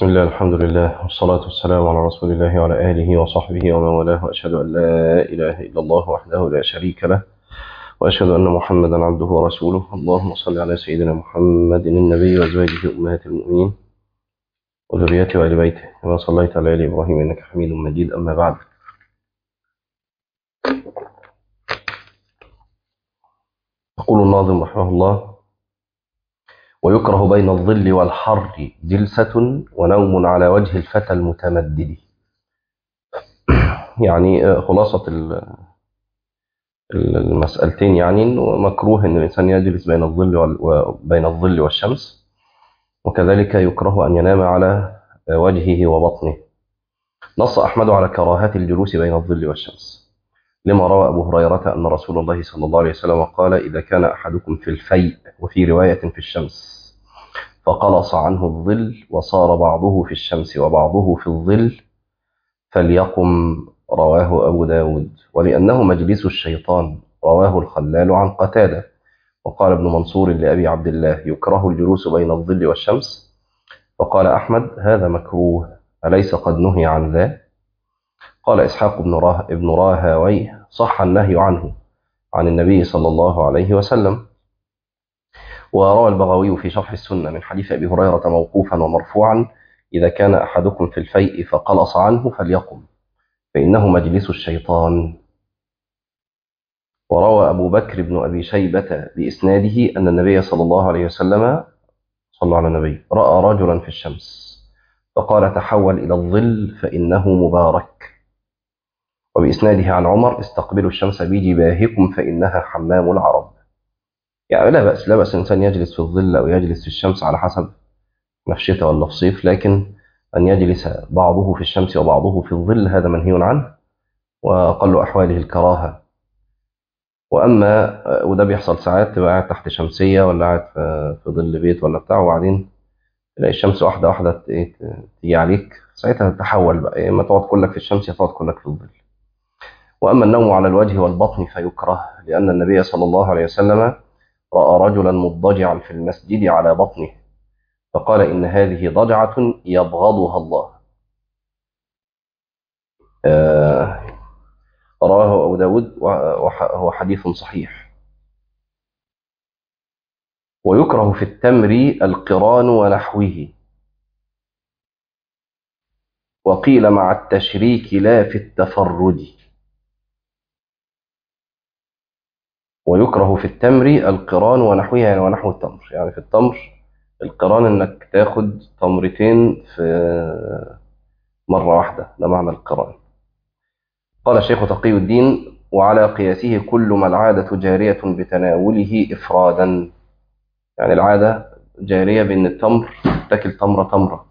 بسم الله الحمد لله والصلاة والسلام على رسول الله وعلى آله وصحبه ومن والاه وأشهد أن لا إله إلا الله وحده لا شريك له وأشهد أن محمدا عبده ورسوله اللهم صل على سيدنا محمد النبي وأزواجه أمهات المؤمنين وذريته وآل بيته كما صليت على آل إبراهيم إنك حميد مجيد أما بعد يقول الناظم رحمه الله ويكره بين الظل والحر جلسة ونوم على وجه الفتى المتمدد يعني خلاصة المسألتين يعني انه مكروه ان الانسان يجلس بين الظل وبين الظل والشمس وكذلك يكره ان ينام على وجهه وبطنه نص احمد على كراهة الجلوس بين الظل والشمس لما روى ابو هريرة ان رسول الله صلى الله عليه وسلم قال اذا كان احدكم في الفيء وفي رواية في الشمس فقلص عنه الظل وصار بعضه في الشمس وبعضه في الظل فليقم رواه أبو داود ولأنه مجلس الشيطان رواه الخلال عن قتادة وقال ابن منصور لأبي عبد الله يكره الجلوس بين الظل والشمس وقال أحمد هذا مكروه أليس قد نهي عن ذا قال إسحاق بن, راه ابن راهويه صح النهي عنه عن النبي صلى الله عليه وسلم وروى البغوي في شرح السنة من حديث أبي هريرة موقوفا ومرفوعا إذا كان أحدكم في الفيء فقلص عنه فليقم فإنه مجلس الشيطان وروى أبو بكر بن أبي شيبة بإسناده أن النبي صلى الله عليه وسلم صلى على النبي رأى رجلا في الشمس فقال تحول إلى الظل فإنه مبارك وبإسناده عن عمر استقبلوا الشمس بجباهكم فإنها حمام العرب يعني لا بأس لا بأس الإنسان يجلس في الظل أو يجلس في الشمس على حسب ما في شتاء ولا في صيف لكن أن يجلس بعضه في الشمس وبعضه في الظل هذا منهي عنه وأقل أحواله الكراهة وأما وده بيحصل ساعات تبقى قاعد تحت شمسية ولا قاعد في ظل بيت ولا بتاع وبعدين تلاقي الشمس واحدة واحدة تيجي عليك ساعتها تتحول بقى يا إما تقعد كلك في الشمس يا تقعد كلك في الظل وأما النوم على الوجه والبطن فيكره لأن النبي صلى الله عليه وسلم رأى رجلا مضجعا في المسجد على بطنه فقال إن هذه ضجعة يبغضها الله آه رواه أبو داود وهو حديث صحيح ويكره في التمر القران ونحوه وقيل مع التشريك لا في التفرد ويكره في التمر القران ونحوه يعني ونحو التمر يعني في التمر القران انك تاخد تمرتين في مرة واحدة ده معنى القران قال الشيخ تقي الدين وعلى قياسه كل ما العادة جارية بتناوله إفرادا يعني العادة جارية بأن التمر تاكل تمرة تمرة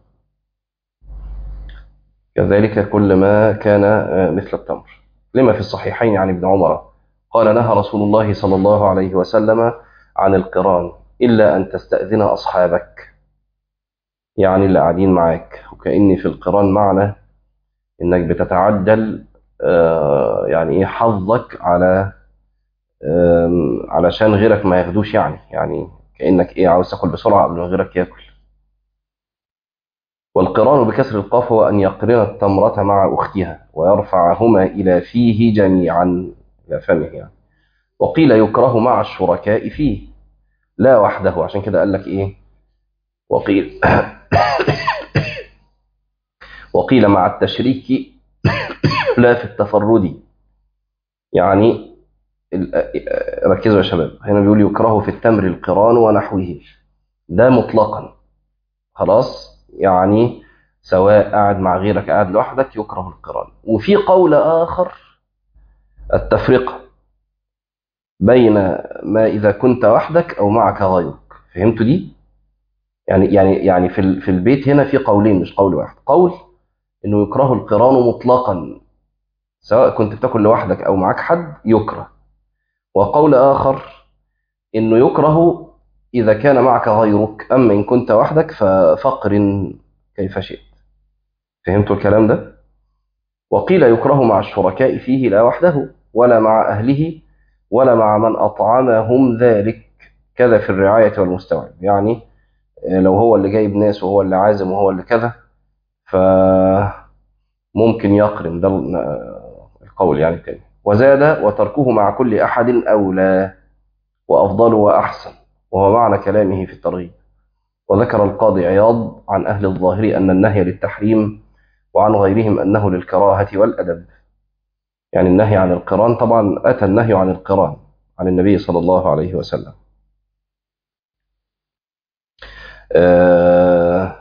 كذلك كل ما كان مثل التمر لما في الصحيحين عن ابن عمر قال نهى رسول الله صلى الله عليه وسلم عن القران إلا أن تستأذن أصحابك يعني اللي قاعدين معاك وكأني في القران معنى إنك بتتعجل يعني إيه حظك على علشان غيرك ما ياخدوش يعني يعني كأنك إيه عاوز تاكل بسرعة قبل ما غيرك ياكل والقران بكسر القاف هو أن يقرن التمرة مع أختها ويرفعهما إلى فيه جميعا إلى فمه يعني وقيل يكره مع الشركاء فيه لا وحده عشان كده قال لك إيه وقيل وقيل مع التشريك لا في التفرد يعني ركزوا يا شباب هنا بيقول يكره في التمر القران ونحوه ده مطلقا خلاص يعني سواء قاعد مع غيرك قاعد لوحدك يكره القران وفي قول آخر التفرقة بين ما إذا كنت وحدك أو معك غيرك فهمتوا دي؟ يعني يعني يعني في في البيت هنا في قولين مش قول واحد قول إنه يكره القران مطلقا سواء كنت بتاكل لوحدك أو معك حد يكره وقول آخر إنه يكره إذا كان معك غيرك أما إن كنت وحدك ففقر كيف شئت فهمتوا الكلام ده؟ وقيل يكره مع الشركاء فيه لا وحده ولا مع أهله ولا مع من أطعمهم ذلك كذا في الرعاية والمستوعب يعني لو هو اللي جايب ناس وهو اللي عازم وهو اللي كذا فممكن يقرن ده القول يعني التاني وزاد وتركه مع كل أحد أولى وأفضل وأحسن وهو معنى كلامه في الترغيب وذكر القاضي عياض عن أهل الظاهر أن النهي للتحريم وعن غيرهم أنه للكراهة والأدب يعني النهي عن القران طبعا أتى النهي عن القران عن النبي صلى الله عليه وسلم آه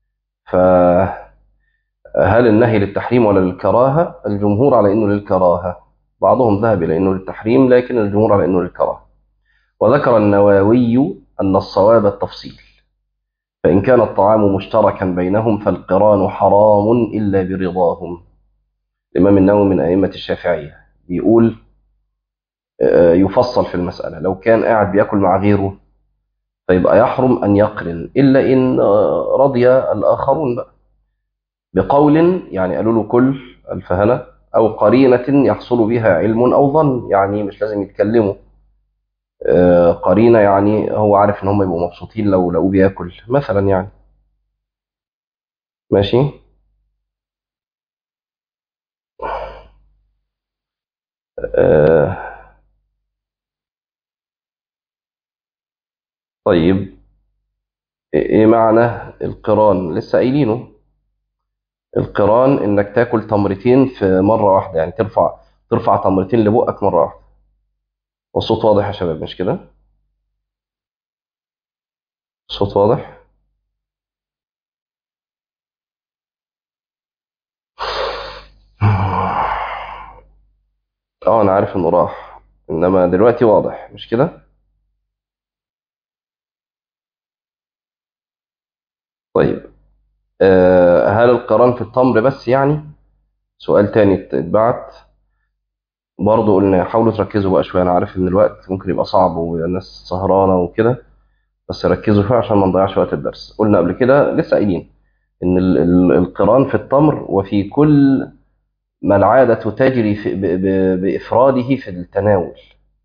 فهل النهي للتحريم ولا للكراهة الجمهور على أنه للكراهة بعضهم ذهب إلى أنه للتحريم لكن الجمهور على أنه للكراهة وذكر النووي أن الصواب التفصيل فإن كان الطعام مشتركا بينهم فالقران حرام إلا برضاهم الإمام النووي من أئمة الشافعية بيقول يفصل في المسألة لو كان قاعد بياكل مع غيره فيبقى يحرم أن يقرن إلا إن رضي الآخرون بقى بقول يعني قالوا له كل الفهنة أو قرينة يحصل بها علم أو ظن يعني مش لازم يتكلموا قرينة يعني هو عارف إن هم يبقوا مبسوطين لو لقوه بياكل مثلا يعني ماشي آه طيب ايه معنى القران لسه قايلينه القران انك تاكل تمرتين في مره واحده يعني ترفع ترفع تمرتين لبقك مره واحده والصوت واضح يا شباب مش كده الصوت واضح اه انا عارف انه راح انما دلوقتي واضح مش كده طيب آه هل القران في التمر بس يعني سؤال تاني اتبعت برضه قلنا حاولوا تركزوا بقى شويه انا عارف ان الوقت ممكن يبقى صعب والناس سهرانه وكده بس ركزوا شويه عشان ما نضيعش وقت الدرس قلنا قبل كده لسه قايلين ان ال- ال- القران في التمر وفي كل ما العاده تجري في ب- ب- بافراده في التناول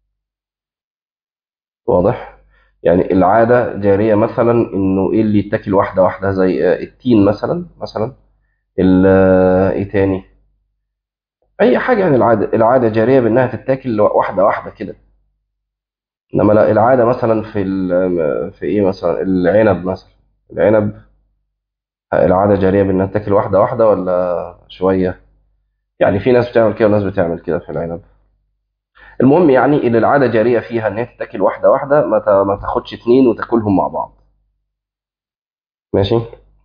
واضح يعني العاده جاريه مثلا انه ايه اللي يتاكل واحده واحده زي آه، التين مثلا مثلا ال- آه، ايه تاني اي حاجه يعني العاده العاده جاريه بانها تتاكل واحده واحده كده انما لا العاده مثلا في ال- في ايه مثلا العنب مثلا العنب العاده جاريه بانها تاكل واحده واحده ولا شويه يعني في ناس بتعمل كده وناس بتعمل كده في العنب المهم يعني اللي العاده جاريه فيها ان هي تتاكل واحده واحده ما تا- ما تاخدش اتنين وتاكلهم مع بعض ماشي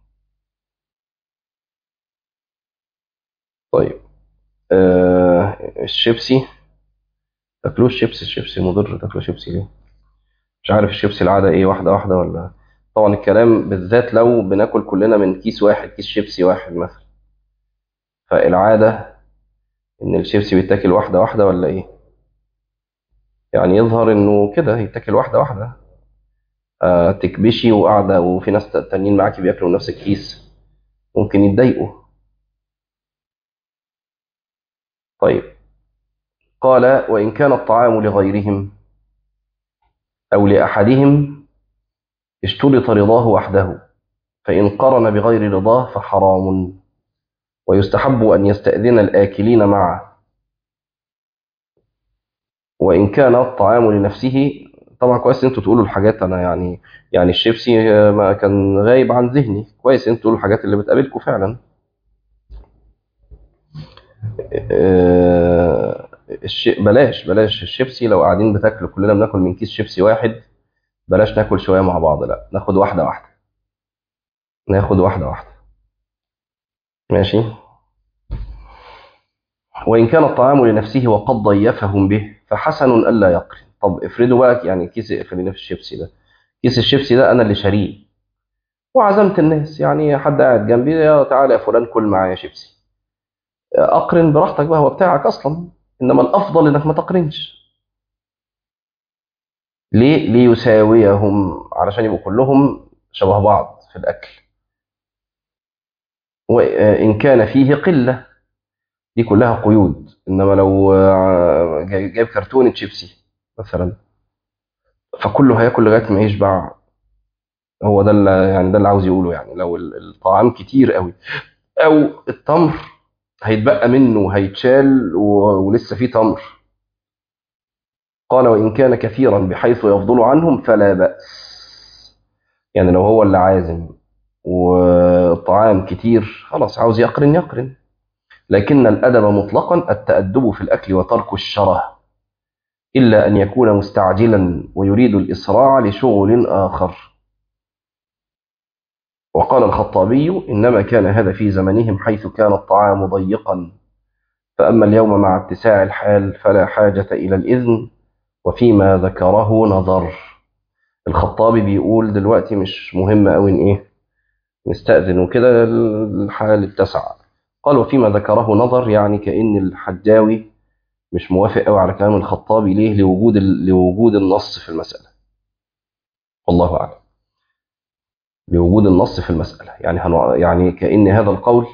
طيب آه الشيبسي تاكلوش شيبسي الشيبسي مضر تاكلوا شيبسي ليه مش عارف الشيبسي العاده ايه واحده واحده ولا طبعا الكلام بالذات لو بناكل كلنا من كيس واحد كيس شيبسي واحد مثلا فالعاده ان الشيبسي بيتاكل واحده واحده ولا ايه يعني يظهر انه كده يتاكل واحده واحده آه تكبشي وقاعده وفي ناس تانيين معاكي بياكلوا نفس الكيس ممكن يتضايقوا طيب قال وان كان الطعام لغيرهم او لاحدهم اشترط رضاه وحده فان قرن بغير رضاه فحرام ويستحب ان يستاذن الاكلين معه وان كان الطعام لنفسه طبعا كويس ان انتوا تقولوا الحاجات انا يعني يعني الشيبسي آه، ما كان غايب عن ذهني كويس ان انتوا تقولوا الحاجات اللي بتقابلكم فعلا آه، الش... بلاش بلاش الشيبسي لو قاعدين بتاكلوا كلنا بناكل من كيس شيبسي واحد بلاش ناكل شويه مع بعض لا ناخد واحده واحده ناخد واحده واحده ماشي وان كان الطعام لنفسه وقد ضيفهم به فحسن الا يقرن طب افرضوا بقى يعني كيس خلينا في الشيبسي ده كيس الشيبسي ده انا اللي شاريه وعزمت الناس يعني حد قاعد جنبي يا تعالى يا فلان كل معايا شيبسي اقرن براحتك بقى هو بتاعك اصلا انما الافضل انك ما تقرنش ليه ليساويهم علشان يبقوا كلهم شبه بعض في الاكل وان كان فيه قله دي كلها قيود انما لو آه، جاي- جايب كرتونه شيبسي مثلا فكله هياكل لغايه ما يشبع هو ده اللي يعني ده اللي عاوز يقوله يعني لو ال- الطعام كتير قوي أو التمر هيتبقى منه وهيتشال و- ولسه فيه تمر قال وإن كان كثيرا بحيث يفضل عنهم فلا بأس يعني لو هو اللي عازم والطعام كتير خلاص عاوز يقرن يقرن لكن الأدب مطلقا التأدب في الأكل وترك الشره إلا أن يكون مستعجلا ويريد الإسراع لشغل آخر وقال الخطابي إنما كان هذا في زمنهم حيث كان الطعام ضيقا فأما اليوم مع اتساع الحال فلا حاجة إلى الإذن وفيما ذكره نظر الخطابي بيقول دلوقتي مش مهم أوي إن إيه نستأذن وكده الحال اتسع قال وفيما ذكره نظر يعني كأن الحجاوي مش موافق قوي على كلام الخطابي ليه لوجود ال- لوجود النص في المسألة والله أعلم لوجود النص في المسألة يعني هنوع يعني كأن هذا القول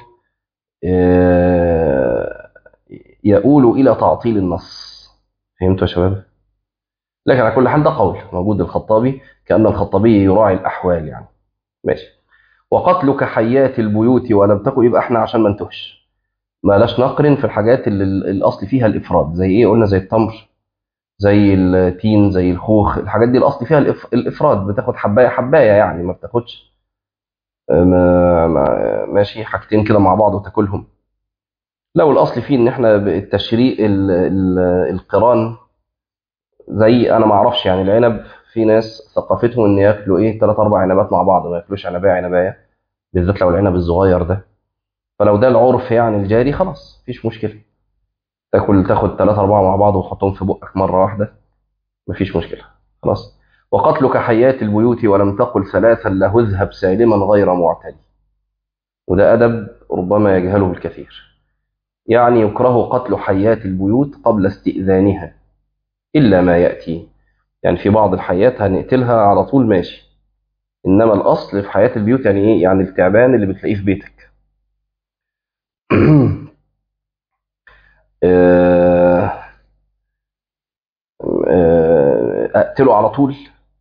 آه، يؤول إلى تعطيل النص فهمتوا يا شباب؟ لكن على كل حال ده قول موجود الخطابي كأن الخطابي يراعي الأحوال يعني ماشي وقتلك حيات البيوت ولم تكن يبقى احنا عشان ما نتوهش بلاش نقرن في الحاجات اللي ال- الاصل فيها الافراد زي ايه قلنا زي التمر زي التين زي الخوخ الحاجات دي الاصل فيها الإف... الافراد بتاخد حبايه حبايه يعني ما بتاخدش ما... ما... ماشي حاجتين كده مع بعض وتاكلهم لو الاصل فيه ان احنا التشريق ال... ال... القران زي انا ما اعرفش يعني العنب في ناس ثقافتهم ان ياكلوا ايه ثلاث اربع عنبات مع بعض ما ياكلوش عنبايه عنبايه بالذات لو العنب الصغير ده فلو ده العرف يعني الجاري خلاص مفيش مشكله تاكل تاخد ثلاثة أربعة مع بعض وتحطهم في بقك مرة واحدة مفيش مشكلة خلاص وقتلك حيات البيوت ولم تقل ثلاثا له اذهب سالما غير معتدي وده أدب ربما يجهله الكثير يعني يكره قتل حيات البيوت قبل استئذانها إلا ما يأتي يعني في بعض الحيات هنقتلها على طول ماشي إنما الأصل في حياة البيوت يعني إيه يعني التعبان اللي بتلاقيه في بيتك آه، آه، اقتله على طول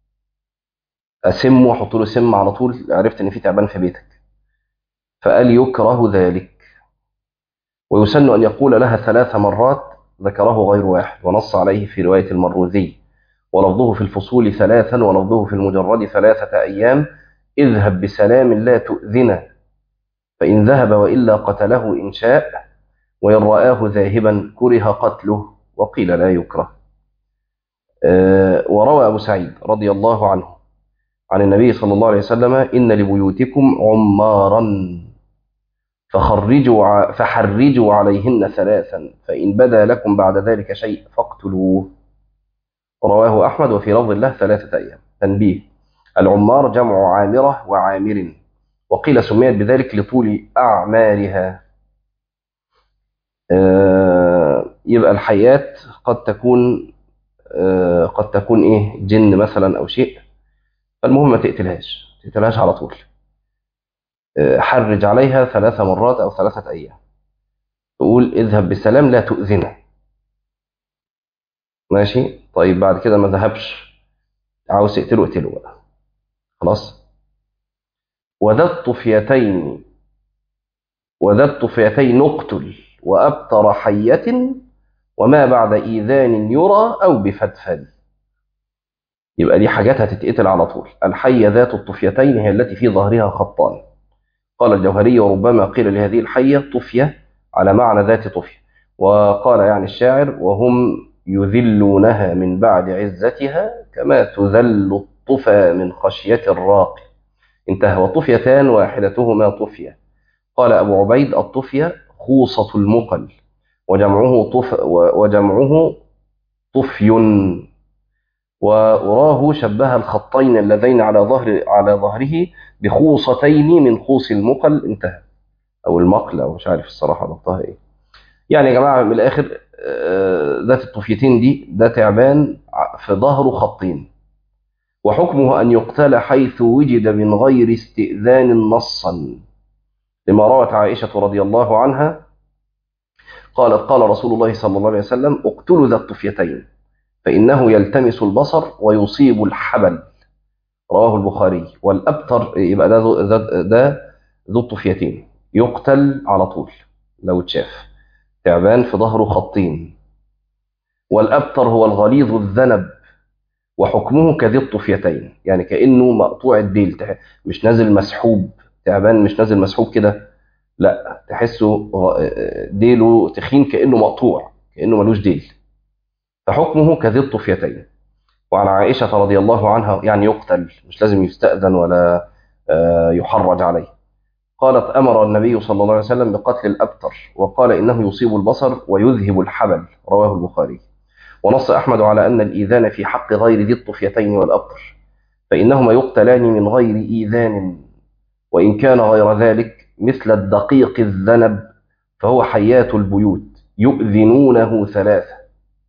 اسمه واحط له سم على طول عرفت ان في تعبان في بيتك فقال يكره ذلك ويسن ان يقول لها ثلاث مرات ذكره غير واحد ونص عليه في روايه المروذي ولفظه في الفصول ثلاثا ولفظه في المجرد ثلاثه ايام اذهب بسلام لا تؤذنا فان ذهب والا قتله ان شاء وإن رآه ذاهبا كره قتله وقيل لا يكره آه، وروى أبو سعيد رضي الله عنه عن النبي صلى الله عليه وسلم إن لبيوتكم عمارا فخرجوا ع- فحرجوا عليهن ثلاثا فإن بدا لكم بعد ذلك شيء فاقتلوه رواه أحمد وفي لفظ الله ثلاثة أيام تنبيه العمار جمع عامرة وعامر وقيل سميت بذلك لطول أعمارها آه، يبقى الحيات قد تكون آه، قد تكون ايه جن مثلا او شيء فالمهم ما تقتلهاش ما تقتلهاش على طول آه، حرج عليها ثلاث مرات او ثلاثة ايام تقول اذهب بسلام لا تؤذنا ماشي طيب بعد كده ما ذهبش عاوز تقتله اقتله بقى خلاص وذا الطفيتين وذا الطفيتين اقتل وابتر حية وما بعد إيذان يرى أو بفتفل يبقى دي حاجات هتتقتل على طول الحية ذات الطفيتين هي التي في ظهرها خطان قال الجوهري وربما قيل لهذه الحية طفية على معنى ذات طفية وقال يعني الشاعر وهم يذلونها من بعد عزتها كما تذل الطفى من خشية الراقي انتهى وطفيتان واحدتهما طفية قال أبو عبيد الطفية خوصة المقل وجمعه طف وجمعه طفي وأراه شبه الخطين اللذين على ظهر على ظهره بخوصتين من خوص المقل انتهى أو المقل أو مش عارف الصراحة ضبطها إيه يعني يا جماعة من الآخر آه، ذات الطفيتين دي ده تعبان ع- في ظهره خطين وحكمه أن يقتل حيث وجد من غير استئذان نصا لما روت عائشة رضي الله عنها قالت قال رسول الله صلى الله عليه وسلم اقتلوا ذا الطفيتين فإنه يلتمس البصر ويصيب الحبل رواه البخاري والأبتر يبقى ده ذو, ده, ده ذو الطفيتين يقتل على طول لو اتشاف تعبان في ظهره خطين والأبتر هو الغليظ الذنب وحكمه كذي الطفيتين يعني كأنه مقطوع الديل تح- مش نازل مسحوب تعبان مش نازل مسحوب كده لا تحسه غ- ديله تخين كأنه مقطوع كأنه ملوش ديل فحكمه كذي الطفيتين وعن عائشة رضي الله عنها يعني يقتل مش لازم يستأذن ولا آه، يحرج عليه قالت أمر النبي صلى الله عليه وسلم بقتل الأبتر وقال إنه يصيب البصر ويذهب الحبل رواه البخاري ونص أحمد على أن الإيذان في حق غير ذي الطفيتين والأبتر فإنهما يقتلان من غير إيذان وإن كان غير ذلك مثل الدقيق الذنب فهو حيات البيوت يؤذنونه ثلاثة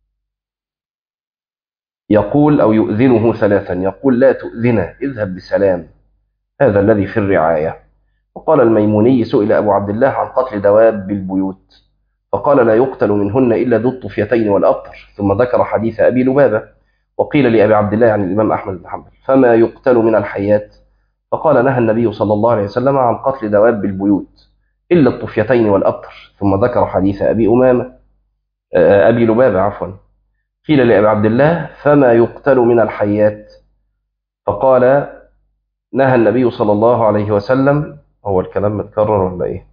يقول أو يؤذنه ثلاثا يقول لا تؤذنا اذهب بسلام هذا الذي في الرعاية وقال الميموني سئل أبو عبد الله عن قتل دواب البيوت فقال لا يقتل منهن إلا ذو الطفيتين والأبتر ثم ذكر حديث أبي لبابة وقيل لأبي عبد الله يعني الإمام أحمد بن حنبل فما يقتل من الحيات فقال نهى النبي صلى الله عليه وسلم عن قتل دواب البيوت إلا الطفيتين والأبتر ثم ذكر حديث أبي أمامة آه، أبي لبابة عفوا قيل لأبي عبد الله فما يقتل من الحيات فقال نهى النبي صلى الله عليه وسلم هو الكلام متكرر ولا إيه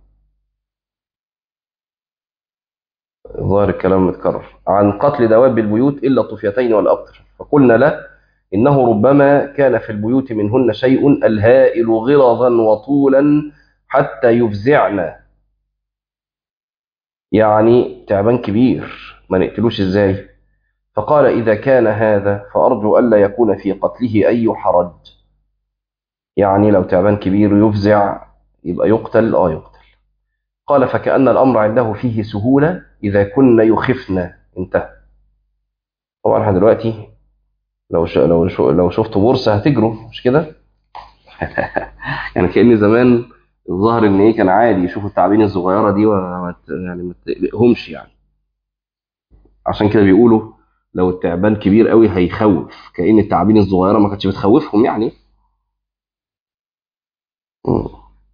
ظاهر الكلام متكرر عن قتل دواب البيوت إلا الطفيتين والأبتر فقلنا له إنه ربما كان في البيوت منهن شيء الهائل غلظا وطولا حتى يفزعنا يعني تعبان كبير ما نقتلوش ازاي فقال إذا كان هذا فأرجو ألا يكون في قتله أي حرج يعني لو تعبان كبير يفزع يبقى يقتل آه يقتل قال فكأن الأمر عنده فيه سهولة إذا كنا يخفنا انتهى طبعا احنا دلوقتي لو ش... لو ش... لو شفتوا بورصة هتجروا مش كده؟ يعني كأن زمان الظاهر ان ايه كان عادي يشوفوا التعابين الصغيرة دي وما ت- يعني ما تقلقهمش يعني عشان كده بيقولوا لو التعبان كبير قوي هيخوف كأن التعابين الصغيرة ما كانتش بتخوفهم يعني مم.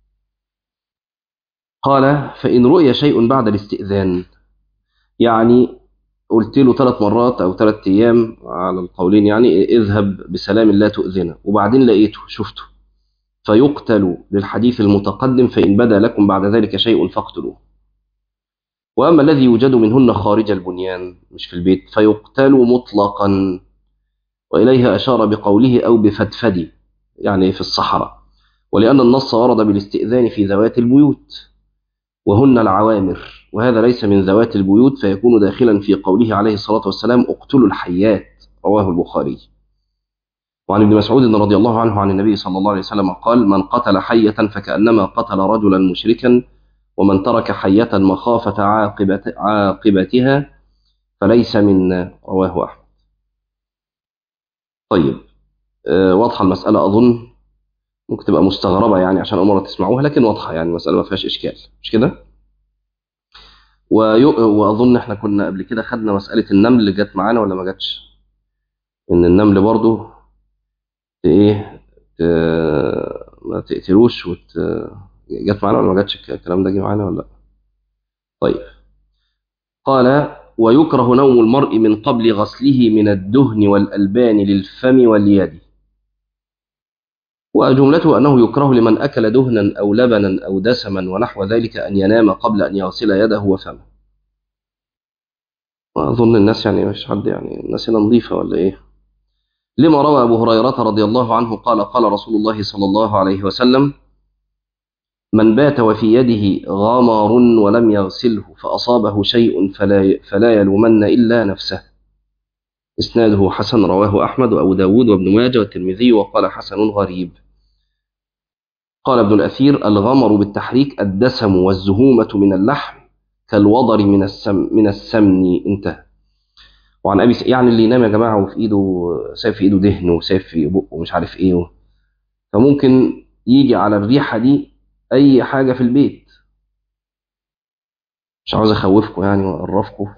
قال فإن رؤي شيء بعد الاستئذان يعني قلت له ثلاث مرات أو ثلاث أيام على القولين يعني اذهب بسلام لا تؤذنا وبعدين لقيته شفته فيقتل للحديث المتقدم فإن بدا لكم بعد ذلك شيء فاقتلوه وأما الذي يوجد منهن خارج البنيان مش في البيت فيقتل مطلقا وإليه أشار بقوله أو بفتفدي يعني في الصحراء ولأن النص ورد بالاستئذان في ذوات البيوت وهن العوامر وهذا ليس من ذوات البيوت فيكون داخلا في قوله عليه الصلاة والسلام اقتلوا الحيات رواه البخاري وعن ابن مسعود رضي الله عنه عن النبي صلى الله عليه وسلم قال من قتل حية فكأنما قتل رجلا مشركا ومن ترك حية مخافة عاقبة عاقبتها فليس منا رواه أحمد طيب آه، واضحة المسألة أظن ممكن تبقى مستغربة يعني عشان أول مرة تسمعوها لكن واضحة يعني المسألة ما فيهاش إشكال مش كده؟ وي- وأظن إحنا كنا قبل كده خدنا مسألة النمل اللي جت معانا ولا ما جاتش؟ إن النمل برضو ت- إيه ت- ما تقتلوش وت... جت معانا ولا ما جاتش الكلام ده جه معانا ولا لا؟ طيب قال ويكره نوم المرء من قبل غسله من الدهن والألبان للفم واليد وجملته أنه يكره لمن أكل دهنا أو لبنا أو دسما ونحو ذلك أن ينام قبل أن يغسل يده وفمه وأظن الناس يعني مش حد يعني الناس هنا نظيفة ولا إيه لما روى أبو هريرة رضي الله عنه قال قال رسول الله صلى الله عليه وسلم من بات وفي يده غمر ولم يغسله فأصابه شيء فلا, فلا يلومن إلا نفسه إسناده حسن رواه أحمد وأبو داود وابن ماجه والترمذي وقال حسن غريب قال ابن الأثير الغمر بالتحريك الدسم والزهومة من اللحم كالوضر من السم من السمن انتهى وعن ابي س... يعني اللي ينام يا جماعه وفي ايده سايب في ايده دهن وسايب في بقه ومش عارف ايه و... فممكن يجي على الريحه دي اي حاجه في البيت مش عاوز اخوفكم يعني واقرفكم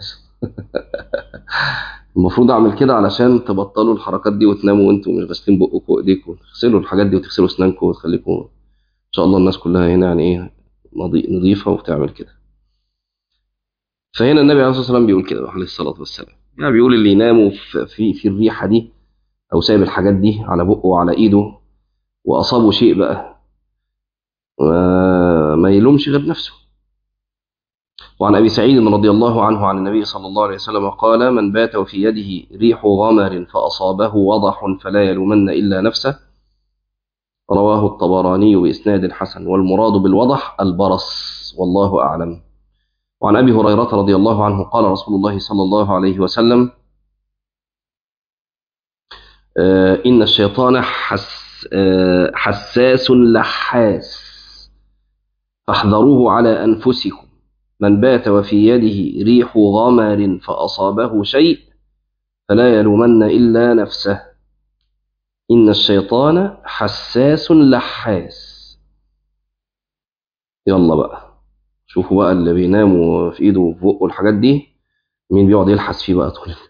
المفروض اعمل كده علشان تبطلوا الحركات دي وتناموا وانتم مش غاسلين بقكم وايديكم تغسلوا الحاجات دي وتغسلوا اسنانكم وتخليكم ان شاء الله الناس كلها هنا يعني ايه نضي- نظيفة وبتعمل كده فهنا النبي عليه الصلاة والسلام بيقول كده عليه الصلاة والسلام يعني بيقول اللي يناموا في, في, في الريحة دي أو سايب الحاجات دي على بقه وعلى إيده وأصابه شيء بقى ما- ما يلومش غير نفسه وعن أبي سعيد رضي الله عنه عن النبي صلى الله عليه وسلم قال من بات وفي يده ريح غمر فأصابه وضح فلا يلومن إلا نفسه رواه الطبراني بإسناد حسن والمراد بالوضح البرص والله أعلم وعن أبي هريرة رضي الله عنه قال رسول الله صلى الله عليه وسلم آه، إن الشيطان حس آه، حساس لحاس فاحذروه على أنفسكم من بات وفي يده ريح غمر فأصابه شيء فلا يلومن إلا نفسه إن الشيطان حساس لحاس يلا بقى شوفوا بقى اللي بيناموا في ايده وفي بقه الحاجات دي مين بيقعد يلحس فيه بقى طول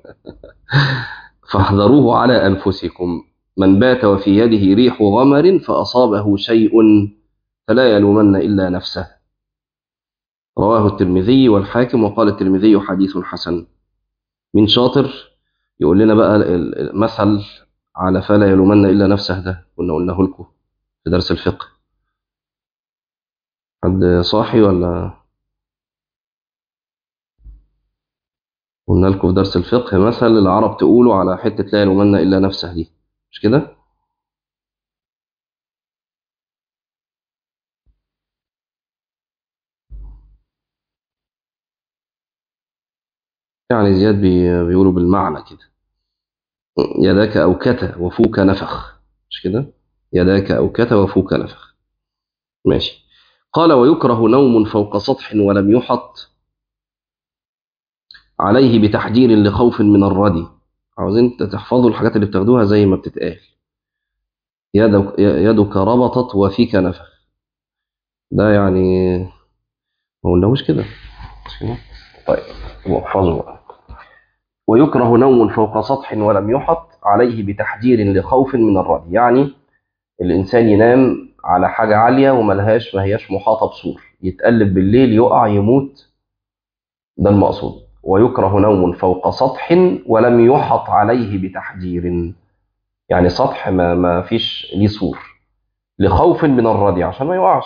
فاحذروه على أنفسكم من بات وفي يده ريح غمر فأصابه شيء فلا يلومن إلا نفسه رواه الترمذي والحاكم وقال الترمذي حديث حسن من شاطر يقول لنا بقى ال- ال- مثل على فلا يلومن إلا نفسه ده كنا قلناه لكم في درس الفقه حد صاحي ولا قلنا لكم في درس الفقه مثل العرب تقولوا على حتة لا يلومن إلا نفسه دي مش كده؟ يعني زياد بي بيقولوا بالمعنى كده يداك أوكت وفوك نفخ مش كده؟ يداك أوكت وفوك نفخ ماشي قال ويكره نوم فوق سطح ولم يحط عليه بتحجير لخوف من الردي عاوزين تحفظوا الحاجات اللي بتاخدوها زي ما بتتقال يدك, يدك ربطت وفيك نفخ ده يعني ما قلناهوش كده مش كده؟ طيب واحفظوا بقى ويكره نوم فوق سطح ولم يحط عليه بتحجير لخوف من الردي يعني الإنسان ينام على حاجة عالية وملهاش ما هياش محاطة بسور يتقلب بالليل يقع يموت ده المقصود ويكره نوم فوق سطح ولم يحط عليه بتحجير يعني سطح ما, ما فيش ليه سور لخوف من الردي عشان ما يقعش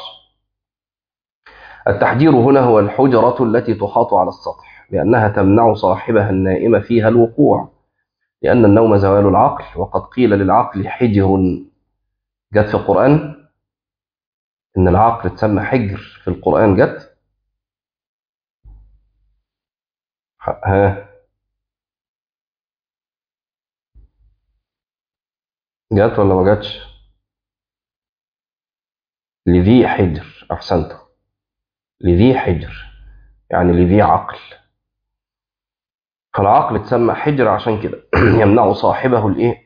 التحجير هنا هو الحجرة التي تحاط على السطح لأنها تمنع صاحبها النائم فيها الوقوع لأن النوم زوال العقل وقد قيل للعقل حجر جت في القرآن إن العقل تسمى حجر في القرآن جت ها جت ولا ما جاتش لذي حجر أحسنت لذي حجر يعني لذي عقل فالعقل تسمى حجر عشان كده يمنع صاحبه الايه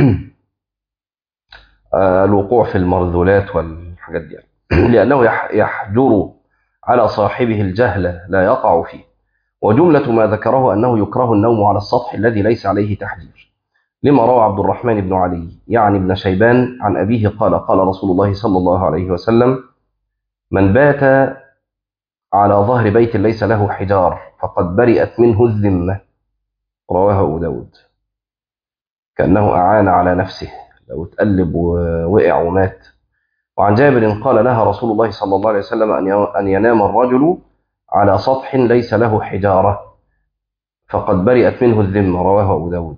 آه، الوقوع في المرذولات والحاجات دي لأنه يح- يحجر على صاحبه الجهل لا يقع فيه وجملة ما ذكره أنه يكره النوم على السطح الذي ليس عليه تحجير لما روى عبد الرحمن بن علي يعني ابن شيبان عن أبيه قال قال رسول الله صلى الله عليه وسلم من بات على ظهر بيت ليس له حجار فقد برئت منه الذمة رواه أبو داود كأنه أعان على نفسه لو اتقلب ووقع ومات وعن جابر قال نهى رسول الله صلى الله عليه وسلم أن ي- أن ينام الرجل على سطح ليس له حجارة فقد برئت منه الذمة رواه أبو داود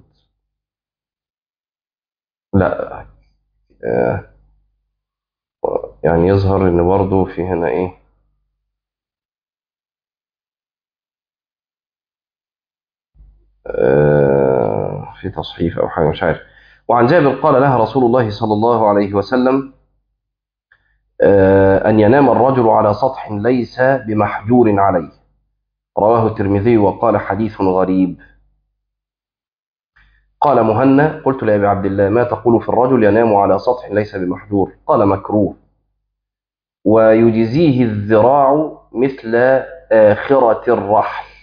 لا آه، يعني يظهر ان برضه في هنا ايه آه، في تصحيف او حاجه مش عارف وعن جابر قال نهى رسول الله صلى الله عليه وسلم آه، ان ينام الرجل على سطح ليس بمحجور عليه رواه الترمذي وقال حديث غريب قال مهنا قلت لأبي عبد الله ما تقول في الرجل ينام على سطح ليس بمحجور قال مكروه ويجزيه الذراع مثل آخرة الرحل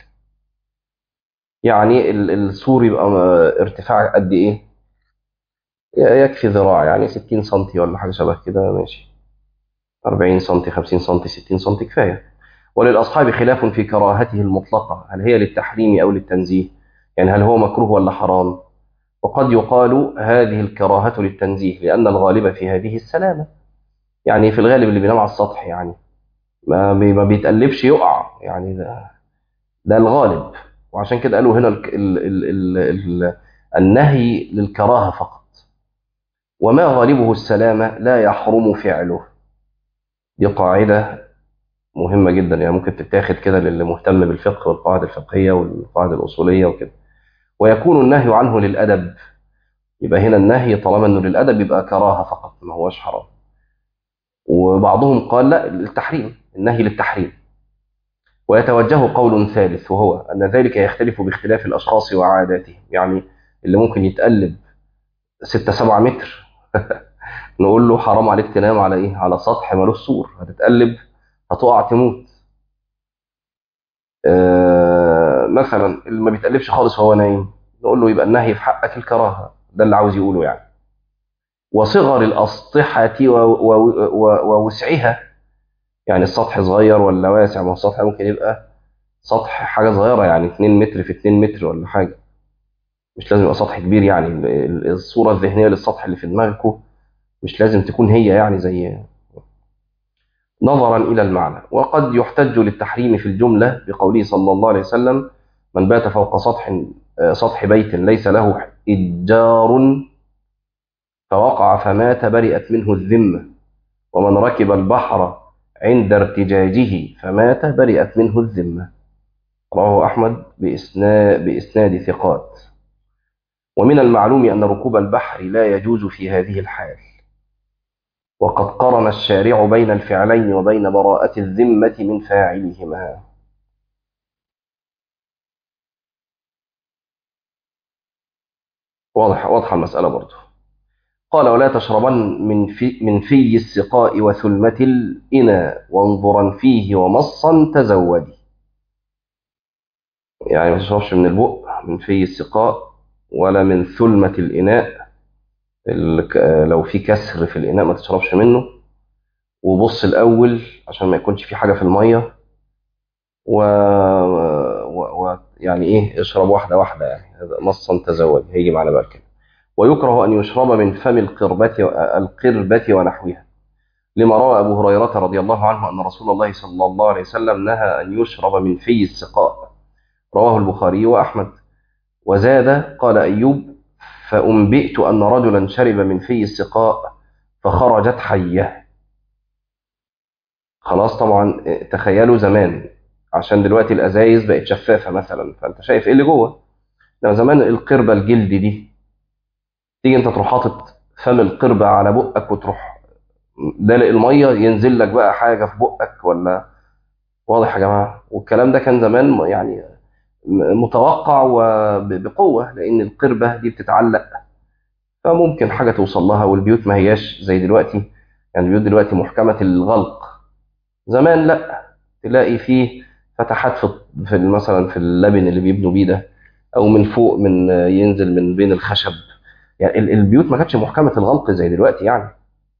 يعني ال- السور يبقى ارتفاع قد ايه يكفي ذراع يعني 60 سنتي ولا حاجة شبه كده ماشي 40 سم 50 سم 60 سم كفاية وللأصحاب خلاف في كراهته المطلقة هل هي للتحريم أو للتنزيه يعني هل هو مكروه ولا حرام وقد يقال هذه الكراهة للتنزيه لأن الغالب في هذه السلامة يعني في الغالب اللي بينام على السطح يعني ما بي- ما بيتقلبش يقع يعني ده ده الغالب وعشان كده قالوا هنا ال ال ال ال ال النهي للكراهة فقط وما غالبه السلامة لا يحرم فعله دي قاعدة مهمة جدا يعني ممكن تتاخد كده للي مهتم بالفقه والقواعد الفقهية والقواعد الأصولية وكده ويكون النهي عنه للأدب يبقى هنا النهي طالما انه للأدب يبقى كراهة فقط ما هوش حرام وبعضهم قال لا التحريم النهي للتحريم ويتوجه قول ثالث وهو أن ذلك يختلف باختلاف الأشخاص وعاداتهم يعني اللي ممكن يتقلب ستة سبعة متر نقول له حرام عليك تنام على ايه على سطح ملوش سور هتتقلب هتقع تموت آه مثلا اللي ما بيتقلبش خالص وهو نايم نقول له يبقى النهي في حقك الكراهه ده اللي عاوز يقوله يعني وصغر الاسطحه و- و- و- ووسعها يعني السطح صغير ولا واسع ما هو السطح ممكن يبقى سطح حاجه صغيره يعني 2 متر في 2 متر ولا حاجه مش لازم يبقى سطح كبير يعني ال- ال- الصوره الذهنيه للسطح اللي في دماغكم مش لازم تكون هي يعني زي نظرا إلى المعنى وقد يحتج للتحريم في الجملة بقوله صلى الله عليه وسلم من بات فوق سطح آه، سطح بيت ليس له إجار فوقع فمات برئت منه الذمة ومن ركب البحر عند ارتجاجه فمات برئت منه الذمة رواه أحمد بإسناد, بإسناد ثقات ومن المعلوم أن ركوب البحر لا يجوز في هذه الحال وقد قرن الشارع بين الفعلين وبين براءة الذمة من فاعلهما واضح واضحة المسألة برضو قال ولا تشربن من في من في السقاء وثلمة الإناء وانظرا فيه ومصا تزودي يعني ما تشربش من البق من في السقاء ولا من ثلمة الإناء ال- لو في كسر في الإناء ما تشربش منه وبص الأول عشان ما يكونش في حاجة في المية و... و... و... يعني إيه اشرب واحدة واحدة يعني هذا مصا تزود هيجي معنا بقى كده ويكره أن يشرب من فم القربة القربة ونحوها لما روى أبو هريرة رضي الله عنه أن رسول الله صلى الله عليه وسلم نهى أن يشرب من في السقاء رواه البخاري وأحمد وزاد قال أيوب فأنبئت أن رجلا شرب من في السقاء فخرجت حية خلاص طبعا تخيلوا زمان عشان دلوقتي الأزايز بقت شفافة مثلا فأنت شايف إيه اللي جوه لو زمان القربة الجلد دي تيجي أنت تروح حاطط فم القربة على بقك وتروح دلق المية ينزل لك بقى حاجة في بقك ولا واضح يا جماعة والكلام ده كان زمان يعني متوقع وبقوة لأن القربة دي بتتعلق فممكن حاجة توصل لها والبيوت ما هياش زي دلوقتي يعني البيوت دلوقتي محكمة الغلق زمان لا تلاقي فيه فتحات في في مثلا في اللبن اللي بيبنوا بيه ده او من فوق من ينزل من بين الخشب يعني ال- البيوت ما كانتش محكمة الغلق زي دلوقتي يعني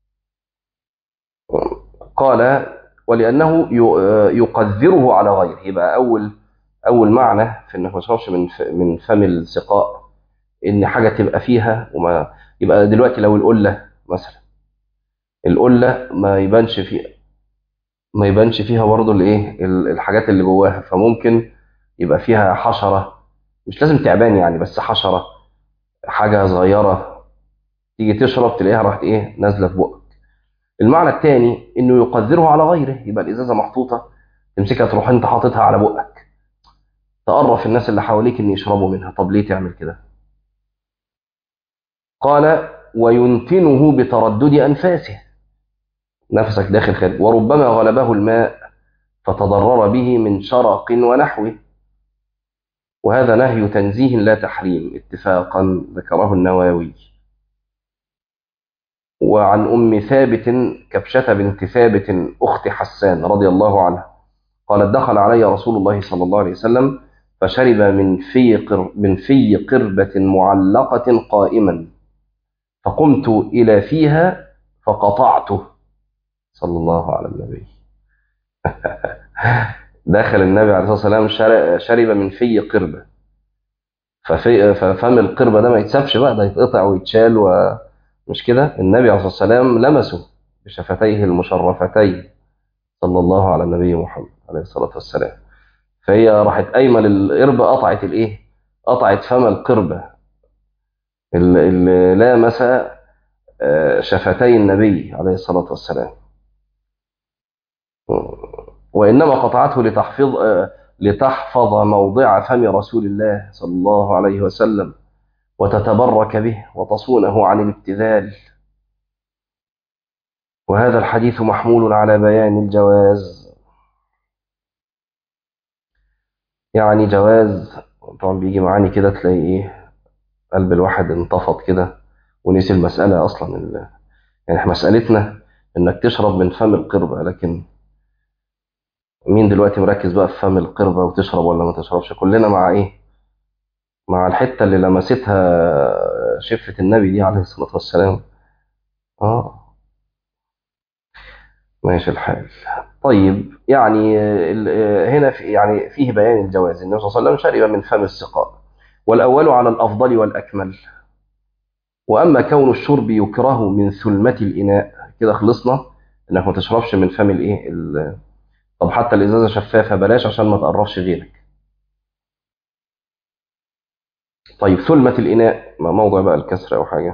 قال ولأنه ي- يقذره على غيره يبقى أول أول معنى في إنك ما تشربش من ف- من فم السقاء إن حاجة تبقى فيها وما يبقى دلوقتي لو القلة مثلا القلة ما يبانش فيها ما يبانش فيها برضه الايه ال- الحاجات اللي جواها فممكن يبقى فيها حشرة مش لازم تعبان يعني بس حشرة حاجة صغيرة تيجي تشرب تلاقيها راحت ايه نازلة في بقك المعنى الثاني انه يقدره على غيره يبقى الازازة محطوطة تمسكها تروح انت حاططها على بقك تقرف الناس اللي حواليك ان يشربوا منها طب ليه تعمل كده قال وينتنه بتردد انفاسه نفسك داخل خارج وربما غلبه الماء فتضرر به من شرق ونحوه وهذا نهي تنزيه لا تحريم اتفاقا ذكره النووي وعن أم ثابت كبشة بنت ثابت أخت حسان رضي الله عنها قالت دخل علي رسول الله صلى الله عليه وسلم فشرب من في قر من في قربة معلقة قائما فقمت إلى فيها فقطعته صلى الله على النبي دخل النبي عليه الصلاة والسلام شر- شرب من في قربة ففي ففم القربة ده ما يتسابش بقى ده يتقطع ويتشال ومش كده النبي عليه الصلاة والسلام لمسه بشفتيه المشرفتين صلى الله على النبي محمد عليه الصلاة والسلام فهي راحت قايمة للقربة قطعت الايه قطعت فم القربة اللي اللي لامس آه، شفتي النبي عليه الصلاة والسلام وإنما قطعته لتحفظ آه، لتحفظ موضع فم رسول الله صلى الله عليه وسلم وتتبرك به وتصونه عن الابتذال وهذا الحديث محمول على بيان الجواز يعني جواز طبعا بيجي معاني كده تلاقي ايه قلب الواحد انتفض كده ونسي المسألة أصلا ال- يعني إحنا مسألتنا إنك تشرب من فم القربة لكن مين دلوقتي مركز بقى في فم القربة وتشرب ولا ما تشربش كلنا مع ايه مع الحتة اللي لمستها شفة النبي دي عليه الصلاة والسلام اه ماشي الحال طيب يعني آه، ال- آه، هنا في يعني فيه بيان الجواز النبي صلى الله عليه وسلم شرب من فم السقاء والأول على الأفضل والأكمل وأما كون الشرب يكره من ثلمة الإناء كده خلصنا إنك ما تشربش من فم الإيه ال- طب حتى الإزازة شفافة بلاش عشان ما تقرفش غيرك طيب ثلمة الإناء ما موضع بقى الكسر أو حاجة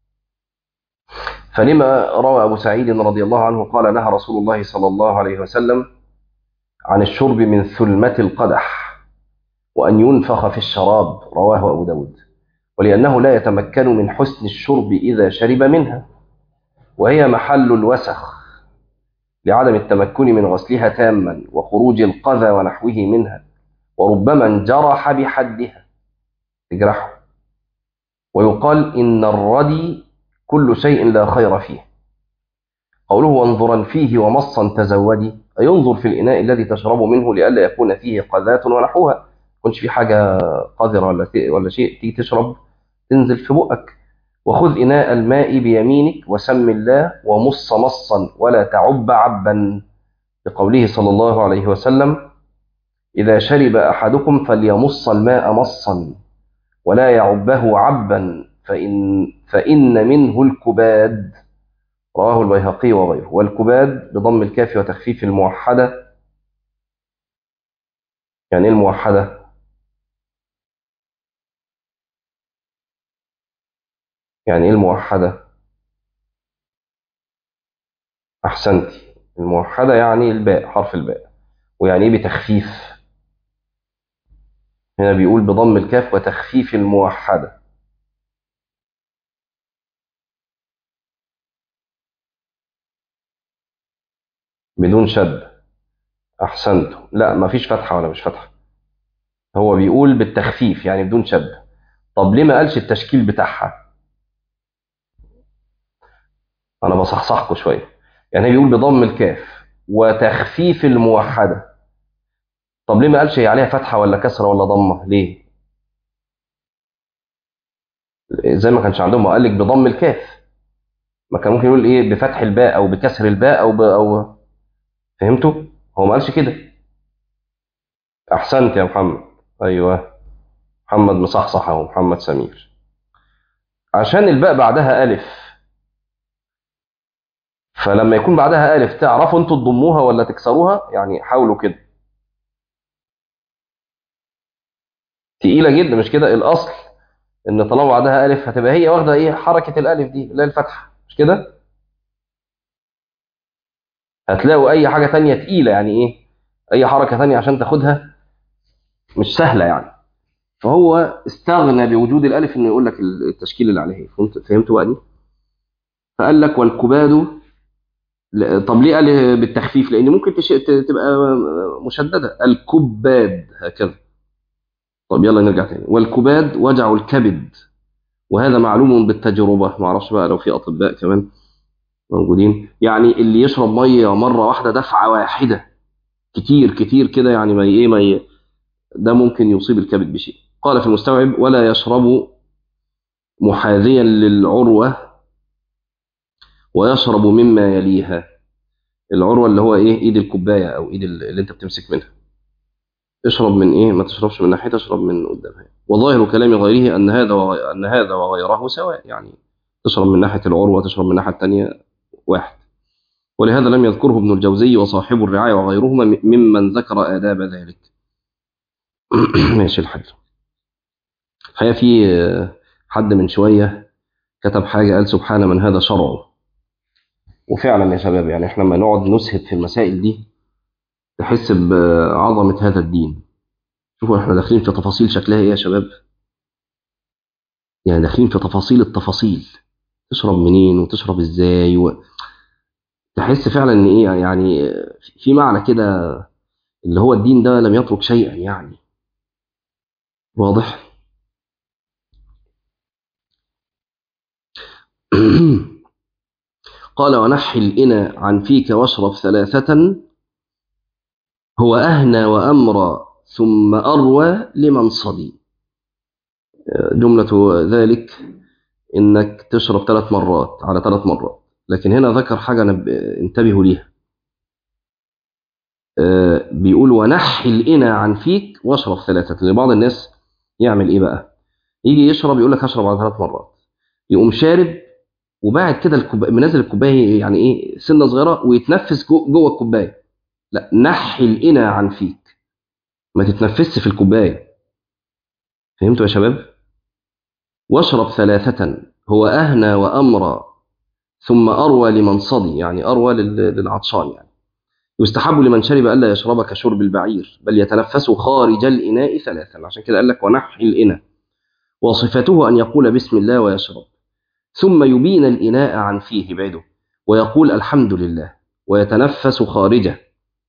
فلما روى أبو سعيد رضي الله عنه قال نهى رسول الله صلى الله عليه وسلم عن الشرب من ثلمة القدح وأن ينفخ في الشراب رواه أبو داود ولأنه لا يتمكن من حسن الشرب إذا شرب منها وهي محل الوسخ لعدم التمكن من غسلها تاما وخروج القذى ونحوه منها وربما انجرح بحدها تجرحه ويقال إن الردي كل شيء لا خير فيه قوله وانظرا فيه ومصا تزودي أي انظر في الإناء الذي تشرب منه لئلا يكون فيه قذاة ونحوها ما يكونش في حاجة قذرة ولا ت- ولا شيء تيجي تشرب تنزل في بقك وخذ إناء الماء بيمينك وسم الله ومص مصا ولا تعب عبا لقوله صلى الله عليه وسلم إذا شرب أحدكم فليمص الماء مصا ولا يعبه عبا فإن, فإن منه الكباد رواه البيهقي وغيره والكباد بضم الكاف وتخفيف الموحدة يعني ايه الموحدة يعني ايه الموحدة أحسنتي الموحدة يعني الباء حرف الباء ويعني ايه بتخفيف هنا بيقول بضم الكاف وتخفيف الموحدة بدون شد أحسنت لا مفيش فتحة ولا مش فتحة هو بيقول بالتخفيف يعني بدون شد طب ليه ما قالش التشكيل بتاعها أنا بصحصحكوا شوية يعني هي بيقول بضم الكاف وتخفيف الموحدة طب ليه ما قالش هي عليها فتحة ولا كسرة ولا ضمة ليه زي ما كانش عندهم قال لك بضم الكاف ما كان ممكن يقول ايه بفتح الباء او بكسر الباء او ب... او فهمتوا هو ما قالش كده احسنت يا محمد ايوه محمد مصحصح اهو محمد سمير عشان الباء بعدها الف فلما يكون بعدها الف تعرفوا انتوا تضموها ولا تكسروها يعني حاولوا كده تقيله جدا مش كده الاصل ان طالما بعدها الف هتبقى هي واخده ايه حركه الالف دي اللي هي الفتحه مش كده هتلاقوا اي حاجه تانية تقيله يعني ايه اي حركه تانية عشان تاخدها مش سهله يعني فهو استغنى بوجود الالف انه يقول لك التشكيل اللي عليه فهمت فهمتوا بقى دي فقال لك والكباد ل- طب ليه قال بالتخفيف لان ممكن تش... ت- تبقى مشدده الكباد هكذا طب يلا نرجع تاني والكباد وجع الكبد وهذا معلوم بالتجربه ما اعرفش بقى لو في اطباء كمان موجودين يعني اللي يشرب ميه مره واحده دفعه واحده كتير كتير كده يعني ما ايه ما ي... ده ممكن يصيب الكبد بشيء قال في المستوعب ولا يشرب محاذيا للعروة ويشرب مما يليها العروة اللي هو ايه ايد الكوباية او ايد اللي انت بتمسك منها اشرب من ايه ما تشربش من ناحية اشرب من قدامها وظاهر كلام غيره ان هذا وغي... ان هذا وغيره سواء يعني تشرب من ناحية العروة تشرب من الناحية الثانية واحد ولهذا لم يذكره ابن الجوزي وصاحب الرعاية وغيرهما ممن ذكر آداب ذلك ماشي الحل الحقيقة في حد من شوية كتب حاجة قال سبحان من هذا شرعه وفعلا يا شباب يعني احنا لما نقعد نسهد في المسائل دي تحس بعظمة هذا الدين شوفوا احنا داخلين في تفاصيل شكلها ايه يا شباب يعني داخلين في تفاصيل التفاصيل تشرب منين وتشرب ازاي و... تحس فعلا ان ايه يعني في معنى كده اللي هو الدين ده لم يترك شيئا يعني واضح قال ونحي الإنى عن فيك واشرب ثلاثة هو أهنى وأمرى ثم أروى لمن صدي جملة ذلك إنك تشرب ثلاث مرات على ثلاث مرات لكن هنا ذكر حاجة انتبهوا ليها بيقول ونحي الإنى عن فيك واشرب ثلاثة لأن بعض الناس يعمل إيه بقى يجي يشرب يقول لك هشرب على ثلاث مرات يقوم شارب وبعد كده الكوبايه منزل الكوبايه يعني ايه سنه صغيره ويتنفس جوه جو الكوبايه لا نحي الإنى عن فيك ما تتنفسش في الكوبايه فهمتوا يا شباب واشرب ثلاثة هو أهنى وأمرى ثم أروى لمن صدي يعني أروى للعطشان يعني يستحب لمن شرب ألا يشرب كشرب البعير بل يتنفس خارج الإناء ثلاثا عشان كده قال لك ونحي الإناء وصفته أن يقول بسم الله ويشرب ثم يبين الإناء عن فيه بعده ويقول الحمد لله ويتنفس خارجه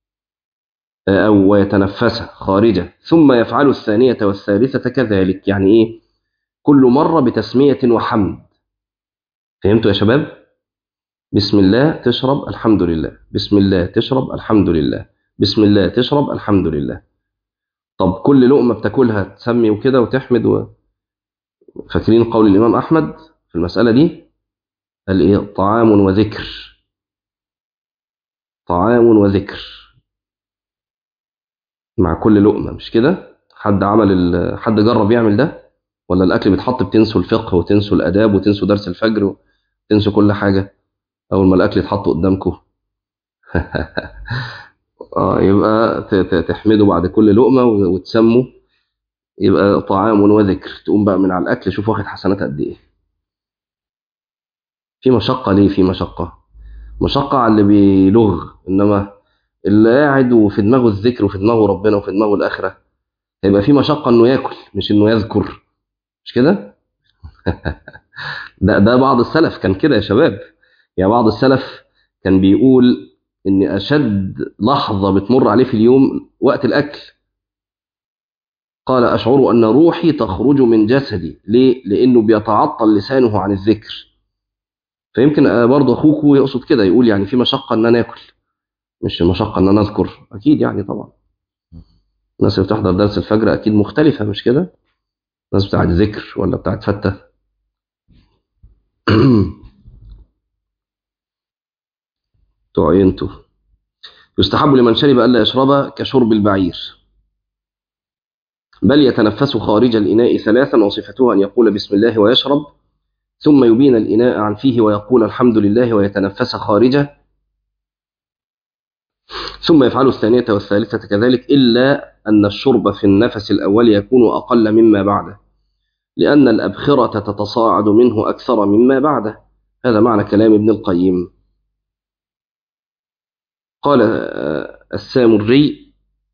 أو ويتنفس خارجه ثم يفعل الثانية والثالثة كذلك يعني إيه كل مرة بتسمية وحمد فهمتوا يا شباب بسم الله تشرب الحمد لله بسم الله تشرب الحمد لله بسم الله تشرب الحمد لله طب كل لقمة بتاكلها تسمي وكده وتحمد و... فاكرين قول الإمام أحمد في المسألة دي قال إيه طعام وذكر طعام وذكر مع كل لقمة مش كده حد عمل ال... حد جرب يعمل ده ولا الأكل بيتحط بتنسوا الفقه وتنسوا الآداب وتنسوا درس الفجر وتنسوا كل حاجة أول ما الأكل يتحط قدامكم آه يبقى تحمدوا بعد كل لقمة وتسموا يبقى طعام وذكر تقوم بقى من على الأكل شوف واخد حسنات قد إيه في مشقة ليه في مشقة مشقة على اللي بيلغ إنما اللي قاعد وفي دماغه الذكر وفي دماغه ربنا وفي دماغه الآخرة هيبقى في مشقة إنه ياكل مش إنه يذكر مش كده؟ ده ده بعض السلف كان كده يا شباب يعني بعض السلف كان بيقول إن أشد لحظة بتمر عليه في اليوم وقت الأكل قال أشعر أن روحي تخرج من جسدي ليه؟ لأنه بيتعطل لسانه عن الذكر فيمكن برضه أخوك يقصد كده يقول يعني في مشقة أن أنا آكل مش مشقة أن أنا أذكر أكيد يعني طبعا الناس اللي بتحضر درس الفجر أكيد مختلفة مش كده الناس بتاعت ذكر ولا بتاعت فتة تعينتوا يستحب لمن شرب ألا يشرب كشرب البعير بل يتنفس خارج الإناء ثلاثا وصفته أن يقول بسم الله ويشرب ثم يبين الإناء عن فيه ويقول الحمد لله ويتنفس خارجه ثم يفعل الثانية والثالثة كذلك إلا أن الشرب في النفس الأول يكون أقل مما بعده لأن الأبخرة تتصاعد منه أكثر مما بعده هذا معنى كلام ابن القيم قال السامري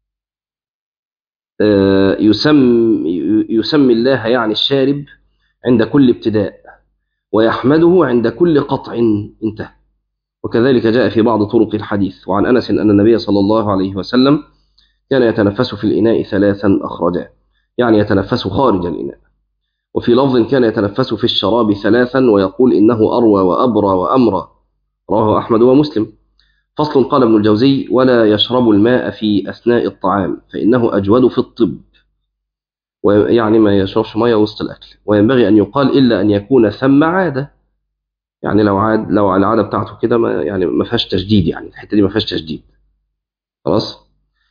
يسمي, يسمي الله يعني الشارب عند كل ابتداء ويحمده عند كل قطع انتهى وكذلك جاء في بعض طرق الحديث وعن أنس أن النبي صلى الله عليه وسلم كان يتنفس في الإناء ثلاثا أخرجا يعني يتنفس خارج الإناء وفي لفظ كان يتنفس في الشراب ثلاثا ويقول إنه أروى وأبرى وأمرى رواه أحمد ومسلم فصل قال ابن الجوزي ولا يشرب الماء في أثناء الطعام فإنه أجود في الطب يعني ما يشربش مية وسط الأكل وينبغي أن يقال إلا أن يكون ثم عادة يعني لو عاد لو على العاده بتاعته كده ما يعني ما فيهاش تشديد يعني الحته دي ما فيهاش تشديد خلاص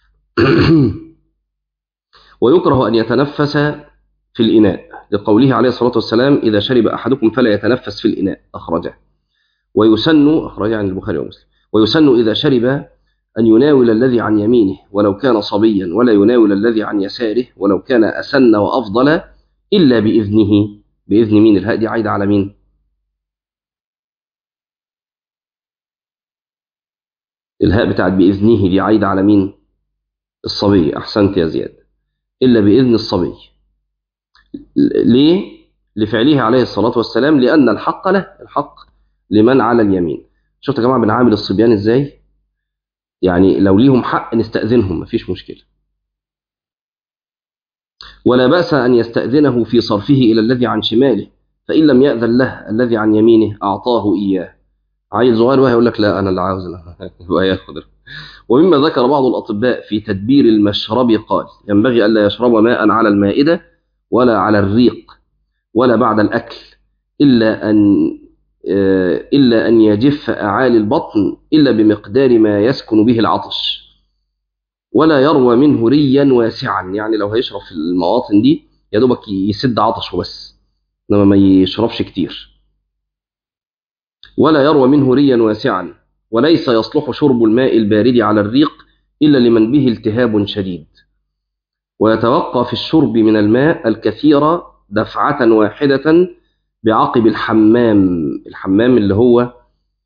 ويكره ان يتنفس في الاناء لقوله عليه الصلاه والسلام اذا شرب احدكم فلا يتنفس في الاناء اخرجه ويسن اخرجه عن البخاري ومسلم ويسن اذا شرب ان يناول الذي عن يمينه ولو كان صبيا ولا يناول الذي عن يساره ولو كان اسن وافضل الا باذنه باذن مين الهاء دي عايده على مين الهاء بتاعت بإذنه دي عايدة على مين؟ الصبي أحسنت يا زياد إلا بإذن الصبي ليه؟ لفعله عليه الصلاة والسلام لأن الحق له الحق لمن على اليمين شفت يا جماعة بنعامل الصبيان إزاي؟ يعني لو ليهم حق نستأذنهم مفيش مشكلة ولا بأس أن يستأذنه في صرفه إلى الذي عن شماله فإن لم يأذن له الذي عن يمينه أعطاه إياه عيل صغير بقى يقول لك لا انا اللي عاوز يبقى ياخد ومما ذكر بعض الاطباء في تدبير المشرب قال ينبغي الا يشرب ماء على المائده ولا على الريق ولا بعد الاكل الا ان الا ان يجف اعالي البطن الا بمقدار ما يسكن به العطش ولا يروى منه ريا واسعا يعني لو هيشرب في المواطن دي يا دوبك يسد عطشه بس انما ما يشربش كتير ولا يروى منه ريا واسعا وليس يصلح شرب الماء البارد على الريق إلا لمن به التهاب شديد ويتوقى في الشرب من الماء الكثير دفعة واحدة بعقب الحمام الحمام اللي هو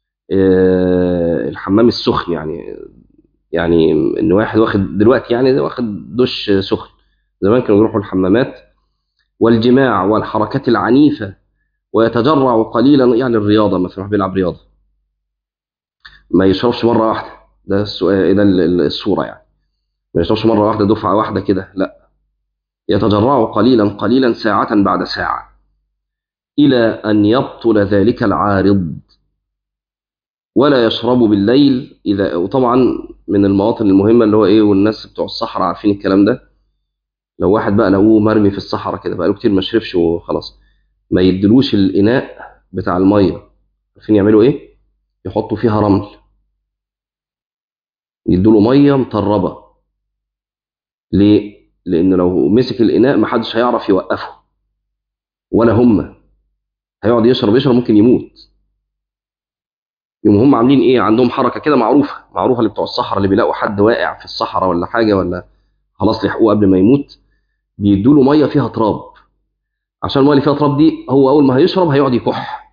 الحمام السخن يعني يعني ان واحد واخد دلوقتي يعني واخد دش سخن زمان كانوا يروحوا الحمامات والجماع والحركات العنيفه ويتجرع قليلا يعني الرياضة مثلا واحد بيلعب رياضة ما يشربش مرة واحدة ده السؤال ده الصورة يعني ما يشربش مرة واحدة دفعة واحدة كده لا يتجرع قليلا قليلا ساعة بعد ساعة إلى أن يبطل ذلك العارض ولا يشرب بالليل إذا وطبعا من المواطن المهمة اللي هو إيه والناس بتوع الصحراء عارفين الكلام ده لو واحد بقى لقوه مرمي في الصحراء كده بقى له كتير ما شربش وخلاص ما يدلوش الإناء بتاع المية عارفين يعملوا إيه؟ يحطوا فيها رمل يدوله مية مطربة ليه؟ لأن لو مسك الإناء محدش هيعرف يوقفه ولا هم هيقعد يشرب يشرب ممكن يموت يوم هم عاملين ايه عندهم حركه كده معروفه معروفه اللي بتوع الصحراء اللي بيلاقوا حد واقع في الصحراء ولا حاجه ولا خلاص لحقوه قبل ما يموت بيدوا له ميه فيها تراب عشان الميه اللي فيها تراب دي هو اول ما هيشرب هيقعد يكح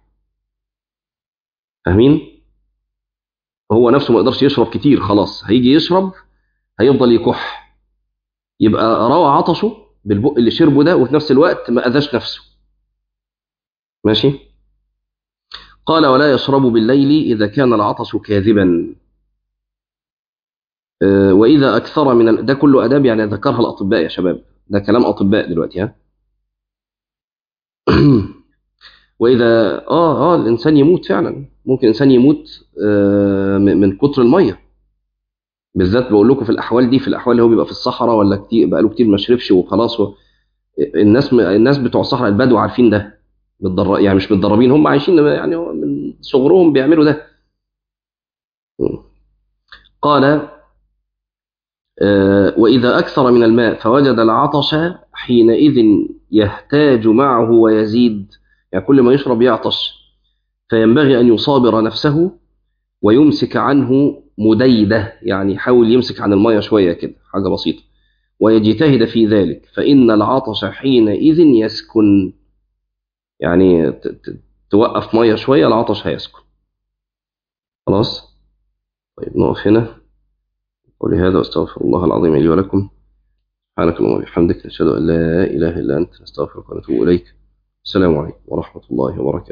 فاهمين هو نفسه ما يقدرش يشرب كتير خلاص هيجي يشرب هيفضل يكح يبقى روى عطشه بالبق اللي شربه ده وفي نفس الوقت ما اذاش نفسه ماشي قال ولا يشرب بالليل إذا كان العطش كاذبا وإذا أكثر من ده كله أداب يعني ذكرها الأطباء يا شباب ده كلام أطباء دلوقتي ها وإذا آه آه الإنسان يموت فعلا ممكن الإنسان يموت آه من كتر المية بالذات بقول لكم في الأحوال دي في الأحوال اللي هو بيبقى في الصحراء ولا كتير بقى له كتير ما شربش وخلاص و... الناس الناس بتوع الصحراء البدو عارفين ده متدر... يعني مش متدربين هم عايشين يعني من صغرهم بيعملوا ده قال آه وإذا أكثر من الماء فوجد العطش حينئذ يهتاج معه ويزيد يعني كل ما يشرب يعطش فينبغي أن يصابر نفسه ويمسك عنه مديدة يعني يحاول يمسك عن المية شوية كده حاجة بسيطة ويجتهد في ذلك فإن العطش حينئذ يسكن يعني توقف ميه شويه العطش هيسكن خلاص طيب نقف هنا قولي هذا واستغفر الله العظيم لي ولكم سبحانك اللهم وبحمدك نشهد ان لا اله الا انت نستغفرك ونتوب اليك السلام عليكم ورحمه الله وبركاته